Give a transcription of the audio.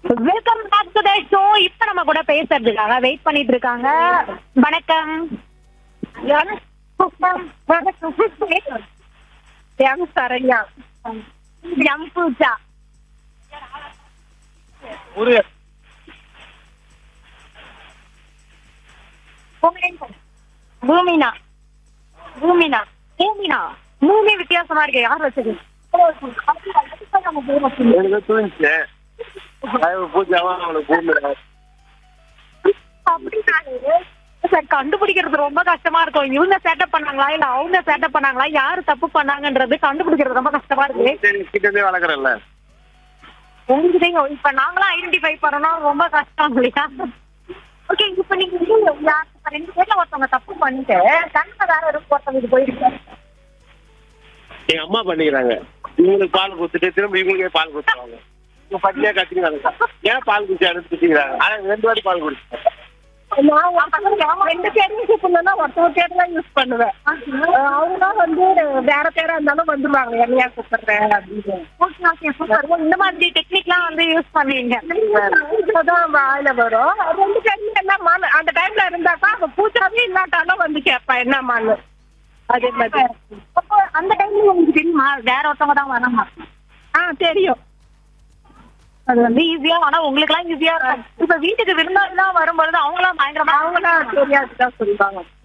welcome back to the show இப்ப நம்ம கூட பேசுறதுக்காக வெயிட் பண்ணிட்டு இருக்காங்க வணக்கம் எம் சரண்யா எம் பூஜா முருகன் பூமினா பூமினா பூமினா மூணு வித்தியாசமா இருக்கு யார் வச்சது எனக்கு தூங்கிச்சு அது பூஜாவும் அவனுக்கு பூமிடா சார் கண்டுபிடிக்கிறது ரொம்ப கஷ்டமா இருக்கும் இவங்க சேட்டப் பண்ணாங்களா இல்ல அவங்க சேட்டப் பண்ணாங்களா யாரு தப்பு பண்ணாங்கன்றது கண்டுபிடிக்கிறது ரொம்ப கஷ்டமா இருக்கு சரி கிட்டே வளர்க்குறேன்ல உங்களுக்கு தெரியும் இப்ப நாங்களாம் ஐடென்டிஃபை பண்ணணும் ரொம்ப கஷ்டம் இல்லையா ஓகே இப்ப நீங்க வந்து யார் இப்ப ரெண்டு பேர்ல ஒருத்தவங்க தப்பு பண்ணிட்டு கண்ணில் வேற இருக்கு ஒருத்தவங்க போயிருக்கு எங்க அம்மா பண்ணிக்கிறாங்க இவங்களுக்கு பால் கொடுத்துட்டு திரும்ப இவங்களுக்கே பால் கொடுத்துருவாங்க இவங்க பட்டினியா கத்திக்கிறாங்க ஏன் பால் குடிச்சு அடுத்து திட்டிக்கிறாங்க ஆனா ரெண்டு வாட்டி பால் குடிச்சேன் நான் ஒரு ரெண்டு பேரும் கூப்பிடணும்னா ஒருத்தவங்க பேர் தான் யூஸ் பண்ணுவேன் அஹ் அவங்க தான் வந்து வேற பேரா இருந்தாலும் வந்துருவாங்க என்னையா கூப்பிடுறேன் அப்படின்னு ஓகே ஓகே சூப்பர் இந்த மாதிரி டெக்னிக்லாம் வந்து யூஸ் பண்ணுவீங்க இப்பதான் வாயில வரும் ரெண்டு பேரும் என்னம்மான்னு அந்த டைம்ல இருந்தாக்கா அவ பூஜாவே இல்லாட்டாலும் வந்து கேட்பா என்னம்மான்னு அதே மாதிரி அப்போ அந்த டைம்ல உங்களுக்கு தெரியுமா வேற ஒருத்தவங்க தான் வராமா ஆ தெரியும் அது வந்து ஈஸியா ஆனா உங்களுக்கு எல்லாம் ஈஸியா இருக்கும் இப்ப வீட்டுக்கு விருந்தாளிலாம் வரும்பொழுது அவங்களாம் பயங்கரமா அவங்களாம் தெரியாதுதான் சொல்லுவாங்க